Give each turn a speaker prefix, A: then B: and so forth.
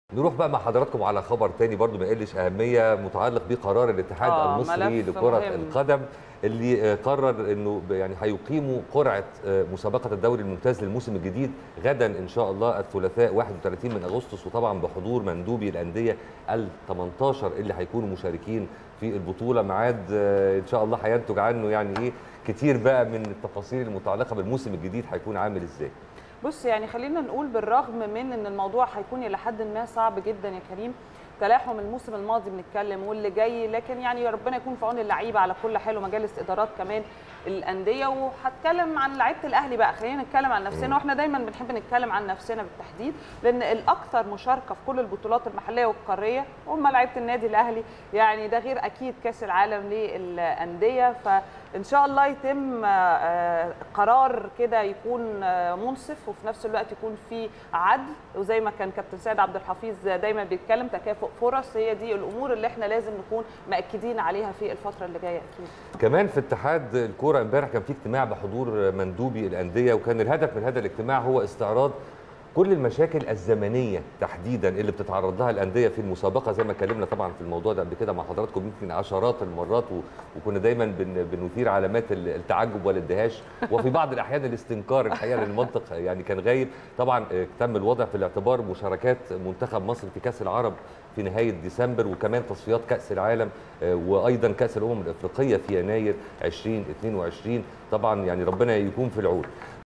A: نروح بقى مع حضراتكم على خبر تاني برضو ما يقلش أهمية متعلق بقرار الاتحاد
B: آه،
A: المصري
B: ملف
A: لكرة
B: مهم.
A: القدم اللي آه، قرر انه ب- يعني هيقيموا قرعة آه، مسابقة الدوري الممتاز للموسم الجديد غدا ان شاء الله الثلاثاء 31 من اغسطس وطبعا بحضور مندوبي الأندية ال 18 اللي هيكونوا مشاركين في البطولة ميعاد آه، ان شاء الله هينتج عنه يعني ايه كتير بقى من التفاصيل المتعلقة بالموسم الجديد هيكون عامل ازاي
B: بص يعني خلينا نقول بالرغم من ان الموضوع هيكون الى حد ما صعب جدا يا كريم تلاحم الموسم الماضي بنتكلم واللي جاي لكن يعني ربنا يكون في عون اللعيبه على كل حال ومجالس ادارات كمان الانديه وهتكلم عن لعيبه الاهلي بقى خلينا نتكلم عن نفسنا واحنا دايما بنحب نتكلم عن نفسنا بالتحديد لان الاكثر مشاركه في كل البطولات المحليه والقاريه هم لعيبه النادي الاهلي يعني ده غير اكيد كاس العالم للانديه فان شاء الله يتم آه، آه، قرار كده يكون آه، منصف وفي نفس الوقت يكون في عدل وزي ما كان كابتن سيد عبد الحفيظ دايما بيتكلم تكافؤ فرص هي دي الامور اللي احنا لازم نكون مأكدين عليها في الفتره اللي جايه اكيد
A: كمان في اتحاد الكوره امبارح كان في اجتماع بحضور مندوبي الانديه وكان الهدف من هذا الاجتماع هو استعراض كل المشاكل الزمنيه تحديدا اللي بتتعرض لها الانديه في المسابقه زي ما اتكلمنا طبعا في الموضوع ده قبل كده مع حضراتكم يمكن عشرات المرات و... وكنا دايما بن... بنثير علامات ال- التعجب والاندهاش وفي بعض الاحيان الاستنكار الحقيقه لان المنطق يعني كان غايب طبعا آه، تم الوضع في الاعتبار مشاركات منتخب مصر في كاس العرب في نهايه ديسمبر وكمان تصفيات كاس العالم آه، وايضا كاس الامم الافريقيه في يناير 2022 طبعا يعني ربنا يكون في العون